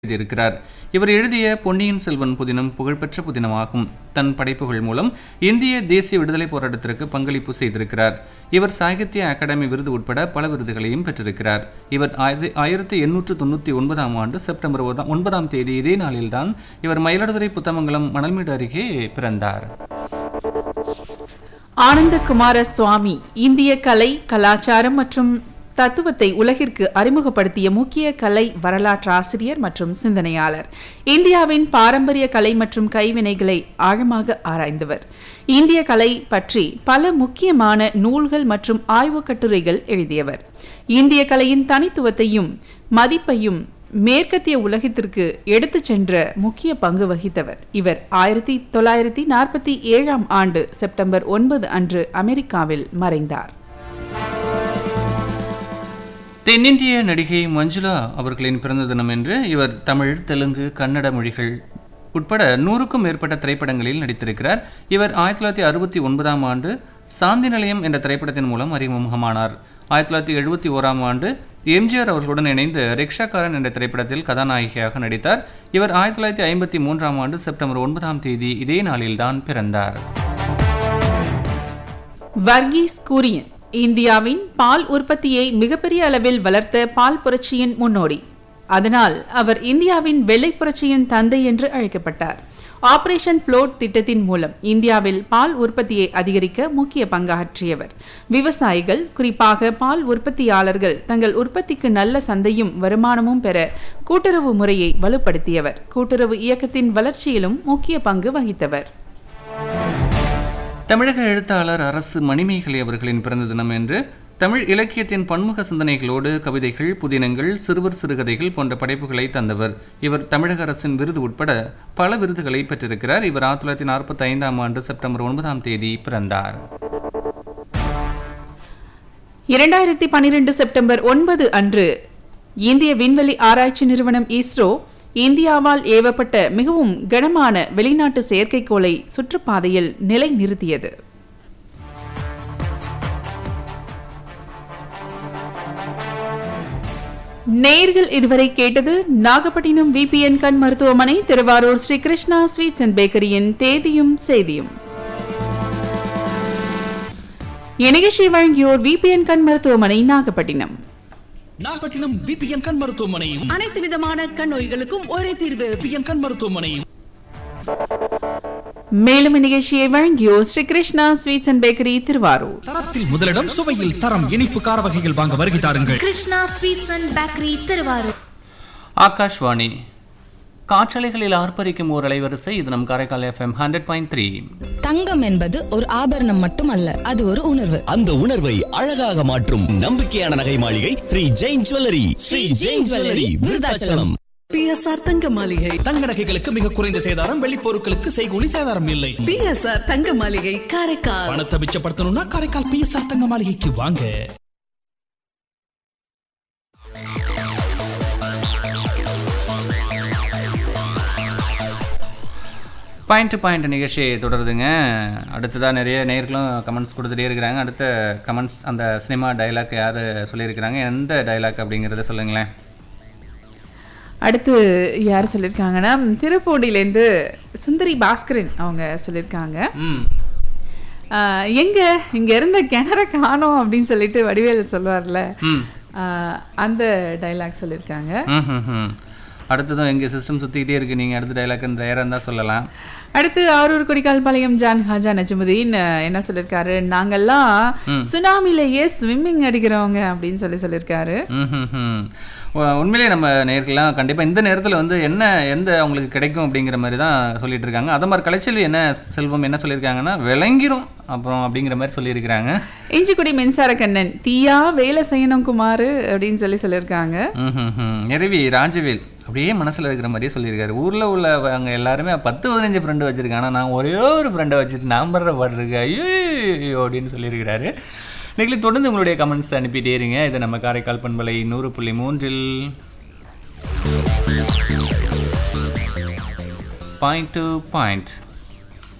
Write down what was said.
எழுதியிருக்கிறார் இவர் எழுதிய பொன்னியின் செல்வன் புதினம் புகழ்பெற்ற புதினமாகும் தன் படைப்புகள் மூலம் இந்திய தேசிய விடுதலை போராட்டத்திற்கு பங்களிப்பு செய்திருக்கிறார் இவர் சாகித்ய அகாடமி விருது உட்பட பல விருதுகளையும் பெற்றிருக்கிறார் இவர் ஆயிரத்தி ஆயிரத்தி எண்ணூற்று தொண்ணூற்றி ஒன்பதாம் ஆண்டு செப்டம்பர் ஒதா- ஒன்பதாம் தேதி இதே நாளில்தான் இவர் மயிலாடுதுறை புத்தமங்கலம் மணல்மேடு அருகே பிறந்தார் ஆனந்தகுமார சுவாமி இந்திய கலை கலாச்சாரம் மற்றும் தத்துவத்தை உலகிற்கு அறிமுகப்படுத்திய முக்கிய கலை வரலாற்று ஆசிரியர் மற்றும் சிந்தனையாளர் இந்தியாவின் பாரம்பரிய கலை மற்றும் கைவினைகளை ஆழமாக ஆராய்ந்தவர் இந்திய கலை பற்றி பல முக்கியமான நூல்கள் மற்றும் ஆய்வுக் கட்டுரைகள் எழுதியவர் இந்திய கலையின் தனித்துவத்தையும் மதிப்பையும் மேற்கத்திய உலகத்திற்கு எடுத்துச் சென்ற முக்கிய பங்கு வகித்தவர் இவர் ஆயிரத்தி தொள்ளாயிரத்தி நாற்பத்தி ஏழாம் ஆண்டு செப்டம்பர் ஒன்பது அன்று அமெரிக்காவில் மறைந்தார் தென்னிந்திய நடிகை மஞ்சுளா அவர்களின் பிறந்த தினம் என்று இவர் தமிழ் தெலுங்கு கன்னட மொழிகள் உட்பட நூறுக்கும் மேற்பட்ட திரைப்படங்களில் நடித்திருக்கிறார் இவர் ஆயிரத்தி தொள்ளாயிரத்தி அறுபத்தி ஒன்பதாம் ஆண்டு சாந்தி நிலையம் என்ற திரைப்படத்தின் மூலம் அறிமுகமானார் ஆயிரத்தி தொள்ளாயிரத்தி எழுபத்தி ஓராம் ஆண்டு எம்ஜிஆர் அவர்களுடன் இணைந்து ரிக்ஷாக்காரன் என்ற திரைப்படத்தில் கதாநாயகியாக நடித்தார் இவர் ஆயிரத்தி தொள்ளாயிரத்தி ஐம்பத்தி மூன்றாம் ஆண்டு செப்டம்பர் ஒன்பதாம் தேதி இதே நாளில்தான் பிறந்தார் வர்கீஸ் குரியன் இந்தியாவின் பால் உற்பத்தியை மிகப்பெரிய அளவில் வளர்த்த பால் புரட்சியின் முன்னோடி அதனால் அவர் இந்தியாவின் வெள்ளை புரட்சியின் தந்தை என்று அழைக்கப்பட்டார் ஆபரேஷன் ஃப்ளோட் திட்டத்தின் மூலம் இந்தியாவில் பால் உற்பத்தியை அதிகரிக்க முக்கிய பங்காற்றியவர் விவசாயிகள் குறிப்பாக பால் உற்பத்தியாளர்கள் தங்கள் உற்பத்திக்கு நல்ல சந்தையும் வருமானமும் பெற கூட்டுறவு முறையை வலுப்படுத்தியவர் கூட்டுறவு இயக்கத்தின் வளர்ச்சியிலும் முக்கிய பங்கு வகித்தவர் தமிழக எழுத்தாளர் அரசு மணிமேகலை அவர்களின் பிறந்த தினம் என்று தமிழ் இலக்கியத்தின் பன்முக சிந்தனைகளோடு கவிதைகள் புதினங்கள் சிறுவர் சிறுகதைகள் போன்ற படைப்புகளை தந்தவர் இவர் தமிழக அரசின் விருது உட்பட பல விருதுகளை பெற்றிருக்கிறார் இவர் ஆயிரத்தி தொள்ளாயிரத்தி நாற்பத்தி ஐந்தாம் ஆண்டு செப்டம்பர் ஒன்பதாம் தேதி பிறந்தார் இரண்டாயிரத்தி பன்னிரண்டு செப்டம்பர் ஒன்பது அன்று இந்திய விண்வெளி ஆராய்ச்சி நிறுவனம் இஸ்ரோ இந்தியாவால் ஏவப்பட்ட மிகவும் கனமான வெளிநாட்டு செயற்கைக்கோளை சுற்றுப்பாதையில் நிலைநிறுத்தியது நேர்கள் இதுவரை கேட்டது நாகப்பட்டினம் விபிஎன் கண் மருத்துவமனை திருவாரூர் ஸ்ரீ கிருஷ்ணா ஸ்வீட்ஸ் அண்ட் பேக்கரியின் தேதியும் செய்தியும் இந்நிகழ்ச்சி வழங்கியோர் விபிஎன் கண் மருத்துவமனை நாகப்பட்டினம் நாகப்பட்டினம் விபிஎன் கண் மருத்துவமனையும் அனைத்து விதமான கண் நோய்களுக்கும் ஒரே தீர்வு விபிஎன் கண் மருத்துவமனையும் மேலும் இந்நிகழ்ச்சியை வழங்கியோர் Sri Krishna sweets and bakery Thiruvarur தரத்தில் முதலிடம் சுவையில் தரம் இனிப்பு கார வகைகள் வாங்க வருகை தாருங்கள் Krishna sweets and bakery Thiruvarur Akashvani காற்றலைகளில் ஆர்ப்பரிக்கும் ஓர் அலைவரிசை இது நம் Karaikal FM hundred point three தங்கம் என்பது ஒரு ஆபரணம் மட்டுமல்ல அது ஒரு உணர்வு அந்த உணர்வை அழகாக மாற்றும் நம்பிக்கையான நகை மாளிகை Sri Jain jewellery Sri Jain jewellery Virudhachalam P S R தங்க மாளிகை தங்க நகைகளுக்கு மிக குறைந்த சேதாரம் வெள்ளி பொருட்களுக்கு செய்கூலி சேதாரம் இல்லை பிஎஸ்ஆர் தங்க மாளிகை காரைக்கால் பணத்தை மிச்சப்படுத்தணும்னா காரைக்கால் பிஎஸ்ஆர் தங்க மாளிகைக்கு வாங்க பாயிண்ட் டு பாயிண்ட் நிகழ்ச்சி தொடருதுங்க அடுத்ததாக நிறைய நேர்களும் கமெண்ட்ஸ் கொடுத்துட்டே இருக்கிறாங்க அடுத்த கமெண்ட்ஸ் அந்த சினிமா டைலாக் யார் சொல்லியிருக்கிறாங்க எந்த டைலாக் அப்படிங்கிறத சொல்லுங்களேன் அடுத்து யார் சொல்லியிருக்காங்கன்னா திருப்பூண்டிலேருந்து சுந்தரி பாஸ்கரன் அவங்க சொல்லியிருக்காங்க ம் ஆஹ், எங்க இங்க இருந்த கிணற காணோம் அப்படின்னு சொல்லிட்டு வடிவேல் சொல்லுவார்ல ம் ஆஹ், அந்த டைலாக் சொல்லியிருக்காங்க ம் ம், ம் அடுத்ததும் எங்கள் சிஸ்டம் சுற்றிக்கிட்டே இருக்கு நீங்கள் அடுத்த டைலாக் தயாராக இருந்தால் சொல்லலாம் அடுத்து ஆரூர் கொடிக்கால் பாளையம் ஜான் ஹாஜா நஜமுதீன் அஹ், என்ன சொல்லியிருக்காரு நாங்கெல்லாம் சுனாமிலேயே ஸ்விம்மிங் அடிக்கிறவங்க அப்படின்னு சொல்லி சொல்லியிருக்காரு ம்ஹும்ஹும். உ- உண்மையிலேயே நம்ம நேர்கள்லாம் கண்டிப்பாக இந்த நேரத்தில் வந்து என்ன எந்த அவங்களுக்கு கிடைக்கும் அப்படிங்கிற மாதிரி தான் சொல்லிட்டு இருக்காங்க அதை மாதிரி கலைச்செல்வி என்ன செல்வம் என்ன சொல்லியிருக்காங்கன்னா விளங்கிரும் அப்புறம் அப்படிங்கிற மாதிரி சொல்லியிருக்கிறாங்க இஞ்சிக்குடி மின்சார கண்ணன் தீயா வேலை செய்யணும் குமாரு அப்படின்னு சொல்லி சொல்லியிருக்காங்க ம்ஹும்ஹும். நிறுவி ராஜவேல் அப்படியே மனசில் இருக்கிற மாதிரியே சொல்லியிருக்காரு ஊரில் உள்ள அவங்க எல்லாருமே பத்து பதினஞ்சு ஃப்ரெண்டு வச்சுருக்காங்க ஆனால் நான் ஒரே ஒரு ஃப்ரெண்டை வச்சுட்டு நான் படுற பாடுருக்கு ஐயோ அப்படின்னு சொல்லியிருக்கிறாரு நெகிழி தொடர்ந்து உங்களுடைய கமெண்ட்ஸ் அனுப்பிட்டே இருங்க இது நம்ம காரைக்கால் பண்பலை நூறு புள்ளி மூன்றில் பாயிண்ட் டு பாயிண்ட்